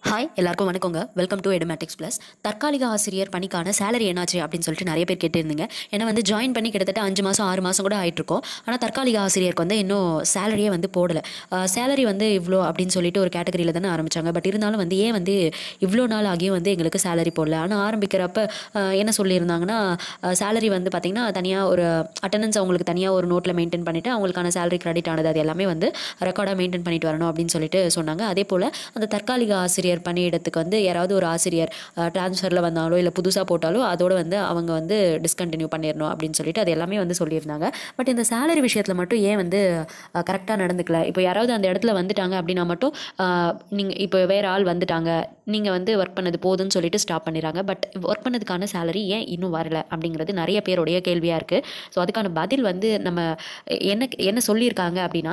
hi எல்லாருக்கும் வணக்கங்க welcome to Edumatics plus தற்காலிக ஆசிரியர் பணிக்கான சேலரி என்னாச்சு அப்படின்னு சொல்லிட்டு நிறைய பேர் கேட்டிருந்தீங்க ஏன்னா வந்து ஜாயின் பண்ணி கிட்டத்தட்ட அஞ்சு மாதம் ஆறு மாதம் கூட ஆயிட்டிருக்கோம் ஆனால் தற்காலிக ஆசிரியருக்கு வந்து இன்னும் சேலரியே வந்து போடலை சேலரி வந்து இவ்வளோ அப்படின்னு சொல்லிட்டு ஒரு கேட்டகரியில் தானே ஆரம்பித்தாங்க பட் இருந்தாலும் வந்து ஏன் வந்து இவ்வளோ நாள் ஆகியும் வந்து எங்களுக்கு சேலரி போடல ஆனால் ஆரம்பிக்கிறப்ப அஹ், என்ன சொல்லியிருந்தாங்கன்னா சேலரி வந்து பார்த்திங்கன்னா தனியாக ஒரு அட்டண்டன்ஸ் அவங்களுக்கு தனியாக ஒரு நோட்டில் மெயின்டைன் பண்ணிவிட்டு அவங்களுக்கான சேலரி கிரெடிட் ஆனது அது எல்லாமே வந்து ரெக்கார்டாக மெயின்டைன் பண்ணிட்டு வரணும் அப்படின்னு சொல்லிட்டு சொன்னாங்க அதே போல் அந்த தற்காலிக ஆசிரியர் பணியிடத்துக்கு வந்து யாராவது ஒரு ஆசிரியர் ட்ரான்ஸ்ஃபரில் வந்தாலோ இல்லை புதுசாக போட்டாலோ அதோட வந்து அவங்க வந்து டிஸ்கண்டினியூ பண்ணிடணும் அப்படின்னு சொல்லிட்டு அது எல்லாமே வந்து சொல்லியிருந்தாங்க பட் இந்த சேலரி விஷயத்தில் மட்டும் ஏன் வந்து கரெக்டாக நடந்துக்கல இப்போ யாராவது அந்த இடத்துல வந்துட்டாங்க அப்படின்னா மட்டும் நீங்கள் இப்போ வேறு ஆள் வந்துட்டாங்க நீங்கள் வந்து ஒர்க் பண்ணது போதும்னு சொல்லிட்டு ஸ்டாப் பண்ணிடுறாங்க பட் ஒர்க் பண்ணதுக்கான சேலரி ஏன் இன்னும் வரல அப்படிங்கிறது நிறைய பேருடைய கேள்வியாக இருக்குது ஸோ அதுக்கான பதில் வந்து நம்ம என்ன என்ன சொல்லியிருக்காங்க அப்படின்னா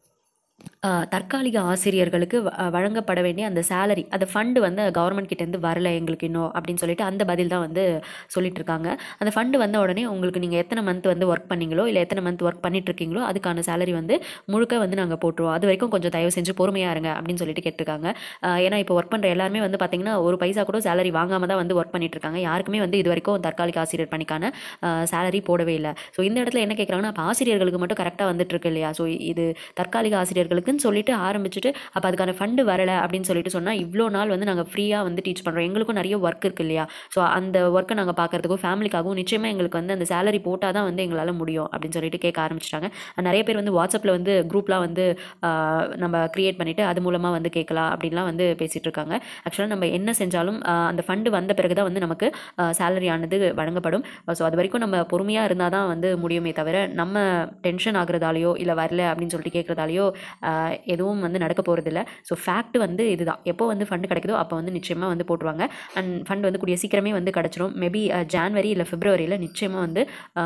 ஆஹ் தற்காலிக ஆசிரியர்களுக்கு வ- ஆஹ் வழங்கப்பட வேண்டிய அந்த சேலரி அந்த ஃபண்டு வந்து கவர்மெண்ட் கிட்டேருந்து வரல எங்களுக்கு இன்னும் அப்படின்னு சொல்லிட்டு அந்த பதில் தான் வந்து சொல்லிட்டு இருக்காங்க அந்த ஃபண்டு வந்த உடனே உங்களுக்கு நீங்கள் எத்தனை மந்த் வந்து ஒர்க் பண்ணீங்களோ இல்லை எத்தனை மந்த் ஒர்க் பண்ணிட்டு இருக்கீங்களோ அதுக்கான சேலரி வந்து முழுக்க வந்து நாங்கள் போட்டுருவோம் அது வரைக்கும் கொஞ்சம் தயவு செஞ்சு பொறுமையாக இருங்க அப்படின்னு சொல்லிட்டு கேட்டிருக்காங்க ஆஹ் ஏன்னா இப்போ ஒர்க் பண்ணுற எல்லாருமே வந்து பார்த்தீங்கன்னா ஒரு பைசா கூட சேலரி வாங்காம தான் வந்து ஒர்க் பண்ணிட்டு இருக்காங்க யாருக்குமே வந்து இது வரைக்கும் தற்காலிக ஆசிரியர் பணிக்கான சேலரி போடவே இல்லை ஸோ இந்த இடத்துல என்ன கேட்குறாங்கன்னா அப்போ ஆசிரியர்களுக்கு மட்டும் கரெக்டாக வந்துட்டு இருக்கு இல்லையா ஸோ இது தற்காலிக ஆசிரியர்களுக்குன்னு சொல்லிட்டு ஆரம்பிச்சுட்டு அப்போ அதுக்கான ஃபண்டு வரலை அப்படின்னு சொல்லிட்டு சொன்னால் இவ்வளோ நாள் வந்து நாங்கள் ஃப்ரீயாக வந்து டீச் பண்ணுறோம் எங்களுக்கும் நிறைய ஒர்க் இருக்கு இல்லையா ஸோ அந்த ஒர்க்கை நாங்கள் பார்க்கறதுக்கும் ஃபேமிலிக்காகவும் நிச்சயமாக எங்களுக்கு வந்து அந்த சேலரி போட்டால் தான் வந்து எங்களால் முடியும் அப்படின்னு சொல்லிட்டு கேட்க ஆரம்பிச்சிட்டாங்க நிறைய பேர் வந்து வாட்ஸ்அப்பில் வந்து குரூப்லாம் வந்து ஆஹ், நம்ம க்ரியேட் பண்ணிவிட்டு அது மூலமாக வந்து கேட்கலாம் அப்படின்லாம் வந்து பேசிகிட்டு இருக்காங்க ஆக்சுவலாக நம்ம என்ன செஞ்சாலும் ஆஹ், அந்த ஃபண்டு வந்த பிறகு தான் வந்து நமக்கு சேலரி ஆனது வழங்கப்படும் ஸோ அது வரைக்கும் நம்ம பொறுமையாக இருந்தால் தான் வந்து முடியுமே தவிர நம்ம டென்ஷன் ஆகுறதாலையோ இல்லை வரல அப்படின்னு சொல்லிட்டு கேட்குறதாலையோ எதுவும் வந்து நடக்க போகிறதில்ல ஸோ ஃபேக்ட் வந்து இதுதான் எப்போ வந்து ஃபண்டு கிடைக்குதோ அப்போ வந்து நிச்சயமாக வந்து போட்டுருவாங்க அண்ட் ஃபண்ட் வந்து கூடிய சீக்கிரமே வந்து கிடச்சிரும் மேபி ஜான்வரி இல்லை பிப்ரவரியில் நிச்சயமாக வந்து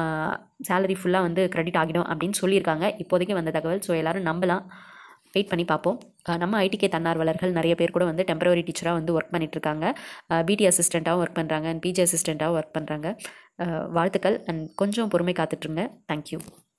சேலரி ஃபுல்லாக வந்து கிரெடிட் ஆகிடும் அப்படின்னு சொல்லியிருக்காங்க இப்போதைக்கு வந்த தகவல் ஸோ எல்லாரும் நம்பலாம் வெயிட் பண்ணி பார்ப்போம் அஹ் நம்ம ஐடிகே தன்னார்வலர்கள் நிறைய பேர் கூட வந்து டெம்பரவரி டீச்சராக வந்து ஒர்க் பண்ணிட்டு இருக்காங்க பிடி அசிஸ்டண்ட்டாகவும் ஒர்க் பண்ணுறாங்க அண்ட் பிஜி அசிஸ்டண்ட்டாகவும் ஒர்க் பண்ணுறாங்க வாழ்த்துக்கள் அண்ட் கொஞ்சம் பொறுமை காத்துட்ருங்க தேங்க்யூ